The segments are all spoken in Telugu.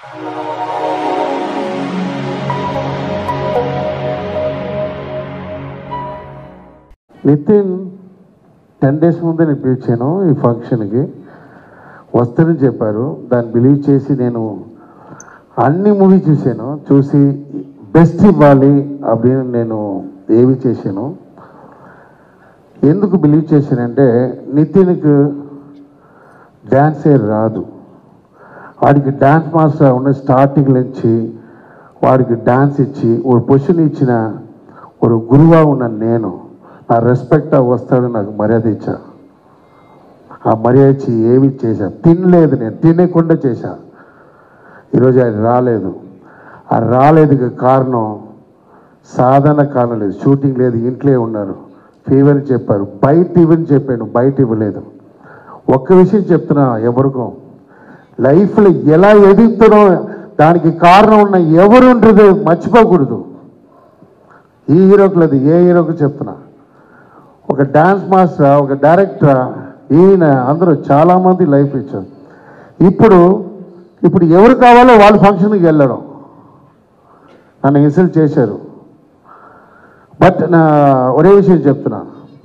నితిన్ టెన్ డేస్ ముందే నేను పిలిచాను ఈ ఫంక్షన్కి వస్తారని చెప్పారు దాన్ని బిలీవ్ చేసి నేను అన్ని మూవీ చూశాను చూసి బెస్ట్ ఇవ్వాలి அப்படின்னு నేను ఏవి చేశాను ఎందుకు బిలీవ్ చేశానంటే నితిన్కి డ్యాన్సే రాదు వాడికి డ్యాన్స్ మాస్టర్ ఉన్న స్టార్టింగ్ నుంచి వాడికి డ్యాన్స్ ఇచ్చి ఒక పొజిషన్ ఇచ్చిన ఒక గురువా ఉన్న నేను నా రెస్పెక్ట్ వస్తాడు నాకు మర్యాద ఇచ్చా ఆ మర్యాద ఇచ్చి ఏమి చేశా తినలేదు నేను తినకుండా చేశా ఈరోజు ఆయన రాలేదు ఆ రాలేదుకి కారణం సాధారణ కారణం లేదు షూటింగ్ లేదు ఇంట్లో ఉన్నారు ఫీవర్ చెప్పారు బయట ఇవ్వని చెప్పాను బయట ఇవ్వలేదు ఒక్క విషయం చెప్తున్నా ఎవరికో లైఫ్లో ఎలా ఎదుగుతానో దానికి కారణం ఉన్న ఎవరు ఉంటుందో మర్చిపోకూడదు ఈ హీరోకి లేదు ఏ హీరోకి చెప్తున్నా ఒక డాన్స్ మాస్టర్ ఒక డైరెక్టర్ ఈయన అందరూ చాలామంది లైఫ్ ఇచ్చారు ఇప్పుడు ఇప్పుడు ఎవరు కావాలో వాళ్ళ ఫంక్షన్కి వెళ్ళడం నన్ను ఇన్సల్ట్ చేశారు బట్ నా ఒరే విషయం చెప్తున్నా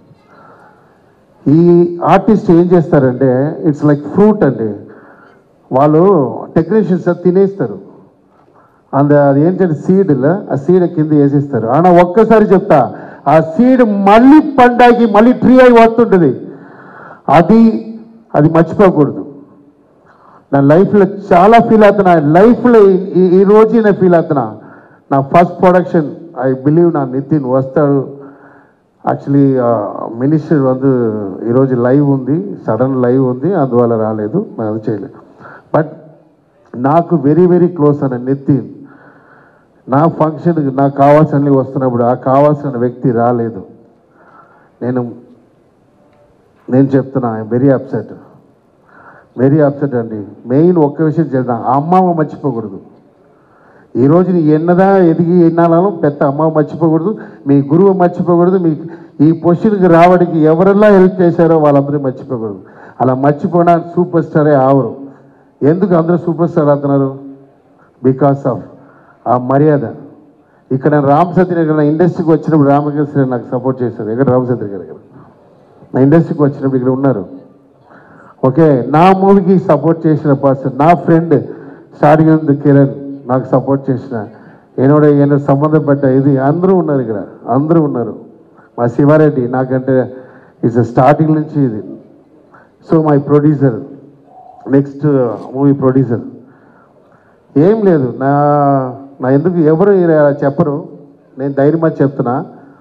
ఈ ఆర్టిస్ట్ ఏం చేస్తారంటే ఇట్స్ లైక్ ఫ్రూట్ అండి వాళ్ళు టెక్నీషియన్స్ తినేస్తారు అంద అది ఏంటంటే సీడ్లో ఆ సీడ్ కింద వేసేస్తారు ஆனால் ఒక్కసారి చెప్తా ఆ సీడ్ మళ్ళీ పండాగి మళ్ళీ ట్రీ అయి వస్తుంటుంది అది అది మర్చిపోకూడదు నా లైఫ్లో చాలా ఫీల్ అవుతున్నా లైఫ్లో ఈ- ఈ రోజు నేను ఫీల్ అవుతున్నా నా ఫస్ట్ ప్రొడక్షన్ ఐ బిలీవ్ నా నితిన్ వస్తాడు యాక్చువల్లీ మినిస్టర్ వందు ఈరోజు లైవ్ ఉంది సడన్ లైవ్ ఉంది అందువల్ల రాలేదు నేను అది చేయలేదు బట్ నాకు వెరీ వెరీ క్లోజ్ అన్న నితిన్ నా ఫంక్షన్కి నాకు కావాల్సినవి వస్తున్నప్పుడు ఆ కావాల్సిన వ్యక్తి రాలేదు నేను నేను చెప్తున్నా I'm very upset very upset అండి మెయిన్ ఒక్క విషయం చెప్తా అమ్మమ్మ మర్చిపోకూడదు ఈ రోజు నీ ఎన్నదా ఎదిగి ఎన్నాలను పెద్ద అమ్మ మర్చిపోకూడదు మీ గురువు మర్చిపోకూడదు మీ ఈ పొజిషన్కి రావడానికి ఎవరెల్లా హెల్ప్ చేశారో వాళ్ళందరూ మర్చిపోకూడదు అలా మర్చిపోయినా సూపర్ స్టారే ఆవరు ఎందుకు అందరూ సూపర్ స్టార్ అవుతున్నారు బికాస్ ఆఫ్ ఆ మర్యాద ఇక్కడ రామ్ సత్య గారు నా ఇండస్ట్రీకి వచ్చినప్పుడు రామకృష్ణ నాకు సపోర్ట్ చేశారు ఎక్కడ రామ్ సత్య గారు ఇక్కడ నా ఇండస్ట్రీకి వచ్చినప్పుడు ఇక్కడ ఉన్నారు ఓకే నా మూవీకి సపోర్ట్ చేసిన పర్సన్ నా ఫ్రెండ్ స్టార్టింగ్ ఉంది కిరణ్ నాకు సపోర్ట్ చేసిన ఏనోడ ఏనో సంబంధపడ్డ ఇది అందరూ ఉన్నారు ఇక్కడ అందరూ ఉన్నారు మా శివారెడ్డి నాకంటే ఇట్స్ స్టార్టింగ్ నుంచి ఇది so my producer next movie producer ఏం లేదు నా నా ఎందుకు ఎవరు ఇలా చెప్పరు నేను ధైర్యమా చెప్తున్నా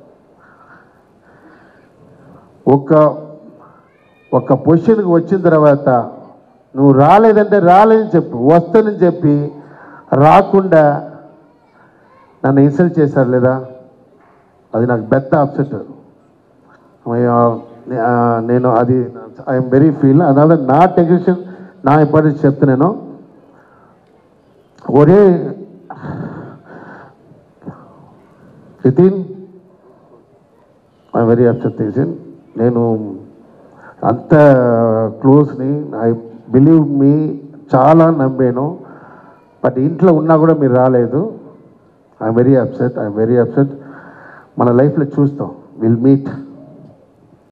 ఒక ఒక పొజిషన్కి వచ్చిన తర్వాత నువ్వు రాలేదంటే రాలేదని చెప్పు వస్తానని చెప్పి రాకుండా నన్ను ఇన్సల్ట్ చేశారు లేదా అది నాకు పెద్ద అప్సెట్ నేను అది ఐఎమ్ వెరీ ఫీల్ అదాల నా టెన్షన్ నా ఇంపార్టెన్స్ చెప్తున్నాను ఒరే Nithin I very upset Nithin నేను అంత క్లోజ్ని ఐ బిలీవ్ మీ చాలా నమ్మాను బట్ ఇంట్లో ఉన్నా కూడా మీరు రాలేదు I'm very upset I'm very upset మన లైఫ్లో చూస్తాం విల్ మీట్